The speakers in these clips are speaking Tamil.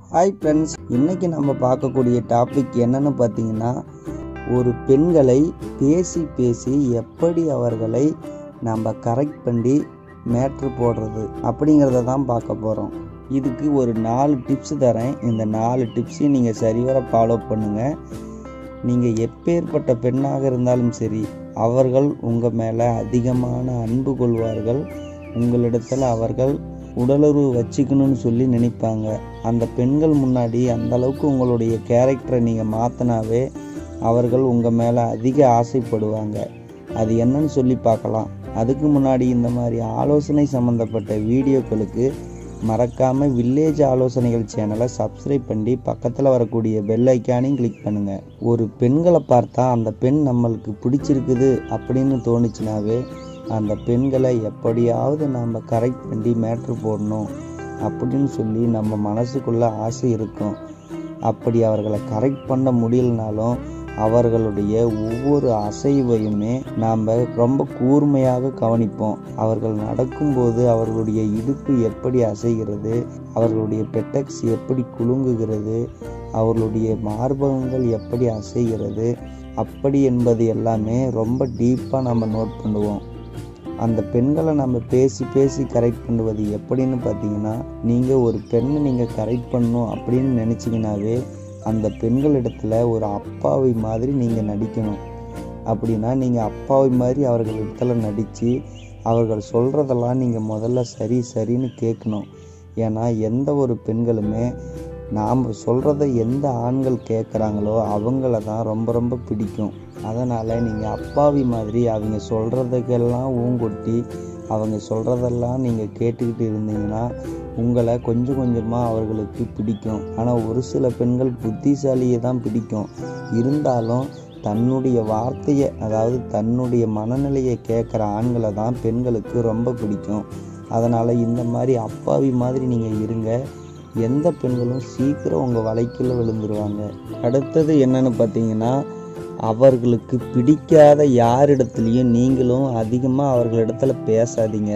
ஹாய் ஃப்ரெண்ட்ஸ் இன்னைக்கு நம்ம பார்க்கக்கூடிய டாபிக் என்னன்னு பார்த்தீங்கன்னா ஒரு பெண்களை பேசி பேசி எப்படி அவர்களை நம்ம கரெக்ட் பண்ணி மேட்ரு போடுறது அப்படிங்கிறத தான் பார்க்க போகிறோம் இதுக்கு ஒரு நாலு டிப்ஸ் தரேன் இந்த நாலு டிப்ஸையும் நீங்கள் சரிவர ஃபாலோ பண்ணுங்கள் நீங்கள் எப்பேற்பட்ட பெண்ணாக இருந்தாலும் சரி அவர்கள் உங்கள் மேலே அதிகமான அன்பு கொள்வார்கள் உங்களிடத்தில் அவர்கள் உடலுறவு வச்சுக்கணும்னு சொல்லி நினைப்பாங்க அந்த பெண்கள் முன்னாடி அந்த அளவுக்கு உங்களுடைய கேரக்டரை நீங்கள் மாற்றினாவே அவர்கள் உங்கள் மேலே அதிக ஆசைப்படுவாங்க அது என்னன்னு சொல்லி பார்க்கலாம் அதுக்கு முன்னாடி இந்த மாதிரி ஆலோசனை சம்மந்தப்பட்ட வீடியோக்களுக்கு மறக்காமல் வில்லேஜ் ஆலோசனைகள் சேனலை சப்ஸ்கிரைப் பண்ணி பக்கத்தில் வரக்கூடிய பெல் ஐக்கானையும் கிளிக் பண்ணுங்கள் ஒரு பெண்களை பார்த்தா அந்த பெண் நம்மளுக்கு பிடிச்சிருக்குது அப்படின்னு தோணுச்சுனாவே அந்த பெண்களை எப்படியாவது நாம் கரெக்ட் பண்ணி மேட்ரு போடணும் அப்படின்னு சொல்லி நம்ம மனசுக்குள்ளே ஆசை இருக்கும் அப்படி அவர்களை கரெக்ட் பண்ண முடியலனாலும் அவர்களுடைய ஒவ்வொரு அசைவையுமே நாம் ரொம்ப கூர்மையாக கவனிப்போம் அவர்கள் நடக்கும்போது அவர்களுடைய இடுப்பு எப்படி அசைகிறது அவர்களுடைய பெட்டக்ஸ் எப்படி குலுங்குகிறது அவர்களுடைய மார்பகங்கள் எப்படி அசைகிறது அப்படி என்பது எல்லாமே ரொம்ப டீப்பாக நம்ம நோட் பண்ணுவோம் அந்த பெண்களை நம்ம பேசி பேசி கரெக்ட் பண்ணுவது எப்படின்னு பார்த்தீங்கன்னா நீங்கள் ஒரு பெண்ணை நீங்கள் கரெக்ட் பண்ணணும் அப்படின்னு நினச்சிங்கனாவே அந்த பெண்களிடத்துல ஒரு அப்பாவை மாதிரி நீங்கள் நடிக்கணும் அப்படின்னா நீங்கள் அப்பாவை மாதிரி அவர்கள் இடத்துல நடித்து அவர்கள் சொல்கிறதெல்லாம் நீங்கள் முதல்ல சரி சரின்னு கேட்கணும் ஏன்னா எந்த ஒரு பெண்களுமே நாம் சொல்கிறத எந்த ஆண்கள் கேட்குறாங்களோ அவங்கள தான் ரொம்ப ரொம்ப பிடிக்கும் அதனால் நீங்கள் அப்பாவி மாதிரி அவங்க சொல்கிறதுக்கெல்லாம் ஊங்கொட்டி அவங்க சொல்கிறதெல்லாம் நீங்கள் கேட்டுக்கிட்டு இருந்தீங்கன்னா உங்களை கொஞ்சம் கொஞ்சமாக அவர்களுக்கு பிடிக்கும் ஆனால் ஒரு சில பெண்கள் புத்திசாலியை தான் பிடிக்கும் இருந்தாலும் தன்னுடைய வார்த்தையை அதாவது தன்னுடைய மனநிலையை கேட்குற ஆண்களை தான் பெண்களுக்கு ரொம்ப பிடிக்கும் அதனால் இந்த மாதிரி அப்பாவி மாதிரி நீங்கள் இருங்க எந்த பெண்களும் சீக்கிரம் உங்கள் வலைக்குள்ள விழுந்துருவாங்க அடுத்தது என்னன்னு பார்த்தீங்கன்னா அவர்களுக்கு பிடிக்காத யாரிடத்துலையும் நீங்களும் அதிகமாக அவர்களிடத்துல பேசாதீங்க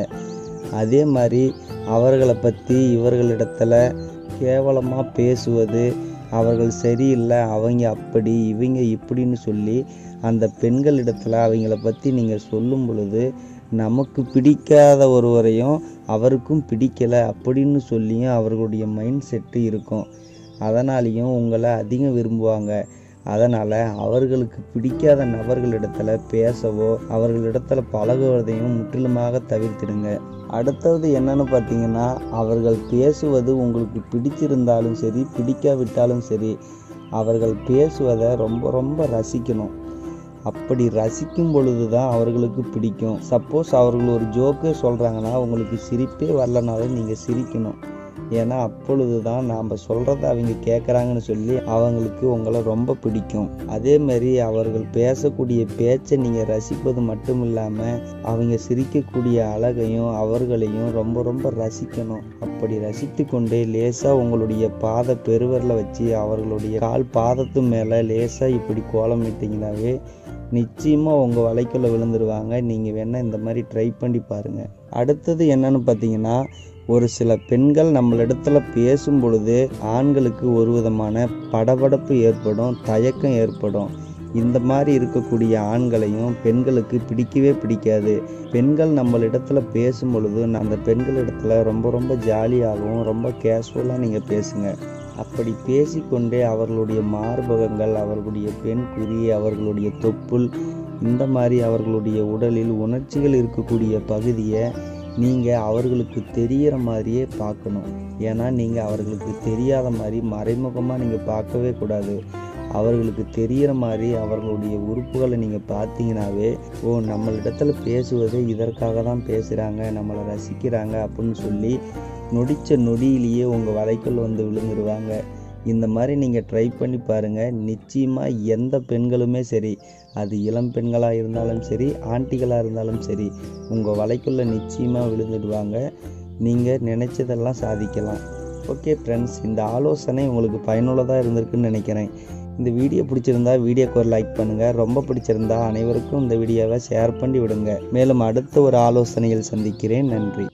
அதே மாதிரி அவர்களை பற்றி இவர்களிடத்துல கேவலமாக பேசுவது அவர்கள் சரியில்லை அவங்க அப்படி இவங்க இப்படின்னு சொல்லி அந்த பெண்களிடத்துல அவங்கள பற்றி நீங்கள் சொல்லும் பொழுது நமக்கு பிடிக்காத ஒருவரையும் அவருக்கும் பிடிக்கலை அப்படின்னு சொல்லியும் அவர்களுடைய மைண்ட் செட்டு இருக்கும் அதனாலேயும் உங்களை அதிகம் விரும்புவாங்க அதனால் அவர்களுக்கு பிடிக்காத நபர்களிடத்துல பேசவோ அவர்களிடத்துல பழகுவதையும் முற்றிலுமாக தவிர்த்திடுங்க அடுத்தது என்னன்னு பார்த்தீங்கன்னா அவர்கள் பேசுவது உங்களுக்கு பிடிச்சிருந்தாலும் சரி பிடிக்காவிட்டாலும் சரி அவர்கள் பேசுவதை ரொம்ப ரொம்ப ரசிக்கணும் அப்படி ரசிக்கும் பொழுது தான் அவர்களுக்கு பிடிக்கும் சப்போஸ் அவர்கள் ஒரு ஜோக்கே சொல்கிறாங்கன்னா உங்களுக்கு சிரிப்பே வரலனாலும் நீங்கள் சிரிக்கணும் ஏன்னா அப்பொழுது தான் நாம் சொல்கிறத அவங்க கேட்குறாங்கன்னு சொல்லி அவங்களுக்கு உங்களை ரொம்ப பிடிக்கும் அதே மாதிரி அவர்கள் பேசக்கூடிய பேச்சை நீங்கள் ரசிப்பது மட்டும் இல்லாமல் அவங்க சிரிக்கக்கூடிய அழகையும் அவர்களையும் ரொம்ப ரொம்ப ரசிக்கணும் அப்படி ரசித்து கொண்டே லேசாக உங்களுடைய பாத பெருவரில் வச்சு அவர்களுடைய கால் பாதத்து மேலே லேசாக இப்படி கோலமிட்டிங்கனாவே நிச்சயமாக உங்கள் வலைக்குள்ளே விழுந்துருவாங்க நீங்கள் வேணால் இந்த மாதிரி ட்ரை பண்ணி பாருங்கள் அடுத்தது என்னன்னு பார்த்தீங்கன்னா ஒரு சில பெண்கள் நம்மளிடத்துல பேசும் பொழுது ஆண்களுக்கு ஒரு விதமான படபடப்பு ஏற்படும் தயக்கம் ஏற்படும் இந்த மாதிரி இருக்கக்கூடிய ஆண்களையும் பெண்களுக்கு பிடிக்கவே பிடிக்காது பெண்கள் நம்மளிடத்துல பேசும் பொழுது அந்த பெண்களிடத்துல ரொம்ப ரொம்ப ஜாலியாகவும் ரொம்ப கேஷுவலாக நீங்கள் பேசுங்க அப்படி பேசிக்கொண்டே அவர்களுடைய மார்பகங்கள் அவர்களுடைய பெண் குறி அவர்களுடைய தொப்புள் இந்த மாதிரி அவர்களுடைய உடலில் உணர்ச்சிகள் இருக்கக்கூடிய பகுதியை நீங்கள் அவர்களுக்கு தெரிகிற மாதிரியே பார்க்கணும் ஏன்னா நீங்கள் அவர்களுக்கு தெரியாத மாதிரி மறைமுகமாக நீங்கள் பார்க்கவே கூடாது அவர்களுக்கு தெரிகிற மாதிரி அவர்களுடைய உறுப்புகளை நீங்கள் பார்த்தீங்கன்னாவே ஓ நம்மளிடத்துல பேசுவது இதற்காக தான் பேசுகிறாங்க நம்மளை ரசிக்கிறாங்க அப்படின்னு சொல்லி நொடிச்ச நொடியிலேயே உங்கள் வலைக்குள் வந்து விழுந்துருவாங்க இந்த மாதிரி நீங்கள் ட்ரை பண்ணி பாருங்கள் நிச்சயமாக எந்த பெண்களுமே சரி அது இளம் பெண்களாக இருந்தாலும் சரி ஆண்டிகளாக இருந்தாலும் சரி உங்கள் வலைக்குள்ளே நிச்சயமாக விழுந்துடுவாங்க நீங்கள் நினச்சதெல்லாம் சாதிக்கலாம் ஓகே ஃப்ரெண்ட்ஸ் இந்த ஆலோசனை உங்களுக்கு பயனுள்ளதாக இருந்திருக்குன்னு நினைக்கிறேன் இந்த வீடியோ பிடிச்சிருந்தா வீடியோக்கு ஒரு லைக் பண்ணுங்கள் ரொம்ப பிடிச்சிருந்தா அனைவருக்கும் இந்த வீடியோவை ஷேர் பண்ணி விடுங்க மேலும் அடுத்த ஒரு ஆலோசனையில் சந்திக்கிறேன் நன்றி